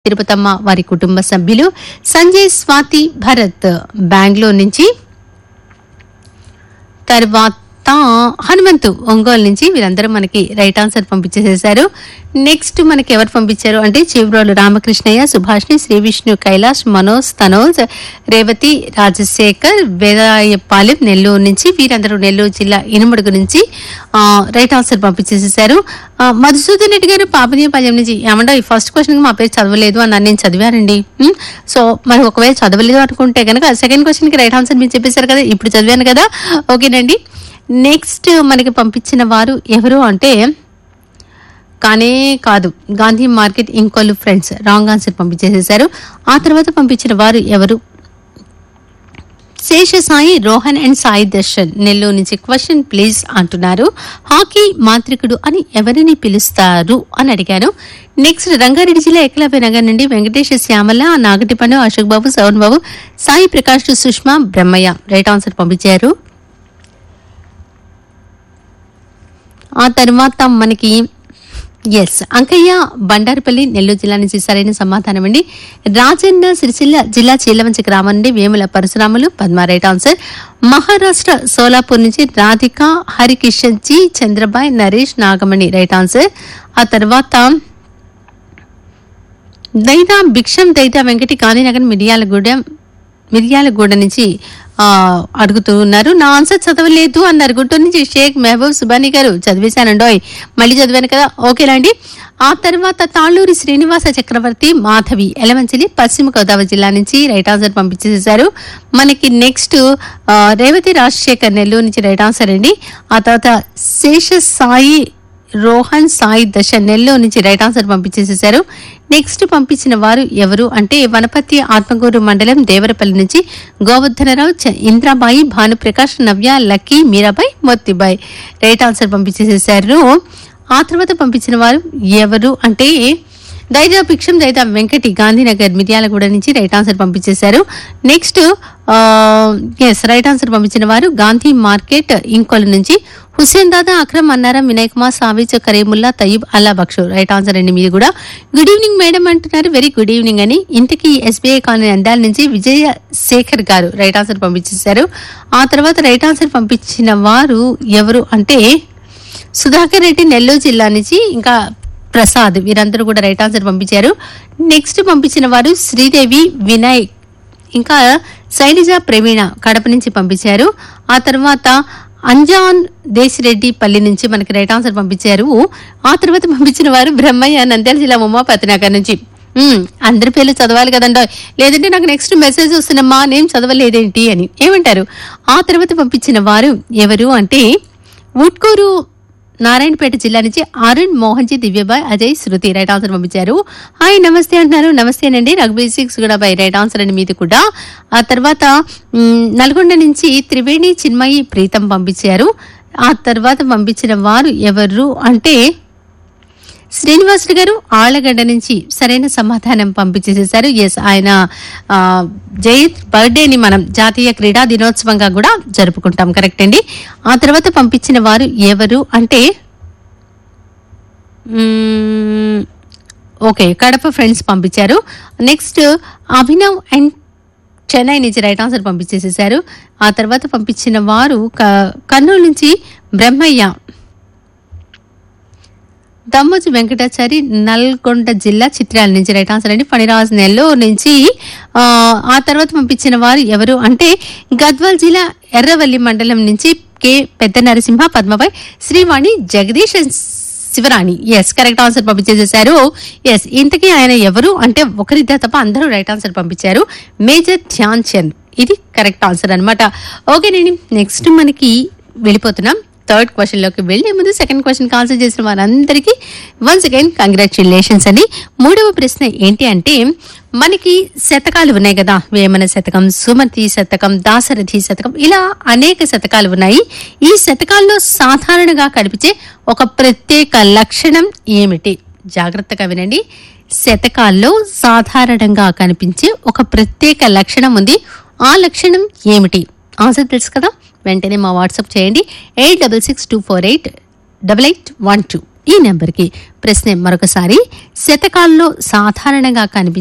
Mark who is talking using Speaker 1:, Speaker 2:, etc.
Speaker 1: తిరుపతమ్మ వారి కుటుంబ సభ్యులు సంజయ్ స్వాతి భరత్ బెంగళూరు నుంచి తర్వాత హనుమంతు ఒంగోలు నుంచి వీరందరూ మనకి రైట్ ఆన్సర్ పంపించేసేసారు నెక్స్ట్ మనకి ఎవరు పంపించారు అంటే చివరోలు రామకృష్ణయ్య సుభాష్ని శ్రీ విష్ణు కైలాష్ మనోజ్ తనోజ్ రేవతి రాజశేఖర్ వేదాయపాలెం నెల్లూరు నుంచి వీరందరూ నెల్లూరు జిల్లా ఇనుమడుగు నుంచి ఆ, రైట్ ఆన్సర్ పంపించేసేసారు ఆ, మధుసూదన్ రెడ్డి గారు పాపనీయపాలెం నుంచి ఏమంటే ఈ ఫస్ట్ క్వశ్చన్ మా పేరు చదవలేదు అని నేను చదివానండి ఉమ్, సో మరి ఒకవేళ చదవలేదు అనుకుంటే కనుక సెకండ్ క్వశ్చన్ కి రైట్ ఆన్సర్ మీరు చెప్పేశారు కదా ఇప్పుడు చదివాను కదా ఓకేనండి నెక్స్ట్ మనకి పంపించిన వారు ఎవరు అంటే కానే కాదు Gandhi market Inkollu friends wrong answer పంపించేసేసారు ఆ తర్వాత పంపించిన వారు ఎవరు శేష సాయి రోహన్ అండ్ సాయి దర్శన్ నెల్లూరు నుంచి క్వశ్చన్ ప్లీజ్ అంటున్నారు హాకీ మాంత్రికుడు అని ఎవరిని పిలుస్తారు అని అడిగాను నెక్స్ట్ రంగారెడ్డి జిల్లా ఏకలవ్య నగర్ నుండి వెంకటేశ్వర శ్యామల నాగటిపండు అశోక్ బాబు సౌన్ బాబు సాయి ప్రకాష్ సుష్మా బ్రహ్మయ్య రైట్ ఆన్సర్ పంపించారు ఆ తర్వాత మనకి ఎస్ అంకయ్య బండారుపల్లి నెల్లూరు జిల్లా నుంచి సరైన సమాధానం అండి రాజన్న సిరిసిల్ల జిల్లా చీలవంచి గ్రామం నుండి వేముల పరశురాములు పద్మ రైట్ ఆన్సర్ మహారాష్ట్ర సోలాపూర్ నుంచి రాధిక హరికిషన్ జీ చంద్రబాయ్ నరేష్ నాగమణి రైట్ ఆన్సర్ ఆ తర్వాత దైదా భిక్షం దైదా వెంకటి గాంధీనగర్ మిర్యాలగూడెం మిర్యాలగూడ నుంచి ఆ, అడుగుతూ ఉన్నారు నా ఆన్సర్ చదవలేదు అన్నారు గుంటూరు నుంచి షేక్ మెహబూబ్ సుబానీ గారు చదివేశానండోయ్ మళ్ళీ చదివాను కదా ఓకేనండి ఆ తర్వాత తాళ్ళూరి శ్రీనివాస చక్రవర్తి మాధవి ఎలమంచిలి పశ్చిమ గోదావరి జిల్లా నుంచి రైట్ ఆన్సర్ పంపించేశారు మనకి నెక్స్ట్ ఆ, రేవతి రాజశేఖర్ నెల్లూరు నుంచి రైట్ ఆన్సర్ అండి ఆ తర్వాత శేష సాయి రోహన్ సాయి దశ నెల్లూరు నుంచి రైట్ ఆన్సర్ పంపించేసేసారు నెక్స్ట్ పంపించిన వారు ఎవరు అంటే వనపతి ఆత్మగూరు మండలం దేవరపల్లి నుంచి గోవర్ధనరావు చ- Indrabai Bhanuprakash Navya Lucky Meerabai Mottibai right answer పంపించేసేసారు ఆ తర్వాత పంపించిన వారు ఎవరు అంటే దైదా భిక్షం దైదా వెంకటి గాంధీనగర్ మిర్యాలగూడ నుంచి రైట్ ఆన్సర్ పంపించేశారు నెక్స్ట్ ఎస్ రైట్ ఆన్సర్ పంపించిన వారు గాంధీ మార్కెట్ ఇంకొల నుంచి హుస్సేన్ దాదా అక్రమ్ అన్నారం వినయ్ కుమార్ సావిచ్ కరీముల్లా తయ్యబ్ అల్లా బక్షు రైట్ ఆన్సర్ అండి మీరు కూడా గుడ్ ఈవినింగ్ మేడం అంటున్నారు వెరీ గుడ్ ఈవినింగ్ అని ఇంతకీ ఎస్బీఐ కాలనీ అందాల నుంచి విజయ శేఖర్ గారు రైట్ ఆన్సర్ పంపించేశారు ఆ తర్వాత రైట్ ఆన్సర్ పంపించిన వారు ఎవరు అంటే సుధాకర్ రెడ్డి నెల్లూరు జిల్లా నుంచి ఇంకా ప్రసాద్ వీరందరూ కూడా రైట్ ఆన్సర్ పంపించారు నెక్స్ట్ పంపించిన వారు శ్రీదేవి వినయ్ ఇంకా శైలజ ప్రవీణ కడప నుంచి పంపించారు ఆ తర్వాత అంజాన్ దేశిరెడ్డి పల్లి నుంచి మనకి రైట్ ఆన్సర్ పంపించారు ఆ తర్వాత పంపించిన వారు బ్రహ్మయ్య నంద్యాల జిల్లా ఉమాపతి నగర్ నుంచి మ్మ్, అందరి పేర్లు చదవాలి కదండో లేదంటే నాకు నెక్స్ట్ మెసేజ్ వస్తున్నమ్మా నేను చదవలేదేంటి అని ఏమంటారు ఆ తర్వాత పంపించిన వారు ఎవరు అంటే ఉట్కూరు నారాయణపేట జిల్లా నుంచి అరుణ్ మోహన్జీ దివ్యబాయ్ అజయ్ శృతి రైట్ ఆన్సర్ పంపించారు హాయ్ నమస్తే అంటున్నారు నమస్తేనండి రఘుబీర్ సిక్స్ కూడా బై రైట్ ఆన్సర్ అండి మీది కూడా ఆ తర్వాత మ్, నల్గొండ నుంచి త్రివేణి చిన్మయి ప్రీతం పంపించారు ఆ తర్వాత పంపించిన వారు ఎవరు అంటే శ్రీనివాసులు గారు ఆళ్లగడ్డ నుంచి సరైన సమాధానం పంపించేసేసారు ఎస్ ఆయన ఆ, జయంత్ బర్త్డేని మనం జాతీయ క్రీడా దినోత్సవంగా కూడా జరుపుకుంటాం కరెక్ట్ అండి ఆ తర్వాత పంపించిన వారు ఎవరు అంటే మ్మ్, ఓకే కడప ఫ్రెండ్స్ పంపించారు నెక్స్ట్ అభినవ్ అండ్ చెన్నై నుంచి రైట్ ఆన్సర్ పంపించేసేసారు ఆ తర్వాత పంపించిన వారు క- కర్నూలు నుంచి బ్రహ్మయ్య దమ్మోజు వెంకటాచారి నల్గొండ జిల్లా చిత్రాల నుంచి రైట్ ఆన్సర్ అండి ఫణిరాజ్ నెల్లూరు నుంచి ఆ, ఆ తర్వాత పంపించిన వారు ఎవరు అంటే గద్వాల్ జిల్లా ఎర్రవల్లి మండలం నుంచి K Pedda Narasimha Padmabai Srivani Jagadish and Shivarani yes correct answer పంపించేసేసారు ఎస్ ఇంతకీ ఆయన ఎవరు అంటే ఒకరిద్దరు తప్ప అందరూ రైట్ ఆన్సర్ పంపించారు మేజర్ ధ్యాన్ చంద్ ఇది కరెక్ట్ ఆన్సర్ అనమాట ఓకేనండి నెక్స్ట్ మనకి వెళ్ళిపోతున్నాం థర్డ్ క్వశ్చన్ లోకి వెళ్లే ముందు సెకండ్ క్వశ్చన్ ఆన్సర్ చేసిన వారందరికీ వన్స్ అగైన్ కంగ్రాచులేషన్స్ అని మూడవ ప్రశ్న ఏంటి అంటే మనకి శతకాలు ఉన్నాయి కదా వేమన శతకం సుమతి శతకం దాసరథి శతకం ఇలా అనేక శతకాలు ఉన్నాయి ఈ శతకాల్లో సాధారణంగా కనిపించే ఒక ప్రత్యేక లక్షణం ఏమిటి జాగ్రత్తగా వినండి శతకాల్లో సాధారణంగా కనిపించే ఒక ప్రత్యేక లక్షణం ఉంది ఆ లక్షణం ఏమిటి ఆన్సర్ తెలుసు కదా వెంటనే మా వాట్సాప్ చేయండి eight double six two four eight double eight one two ఈ నెంబర్కి ప్రశ్న మరొకసారి శతకాల్లో సాధారణంగా కనిపించే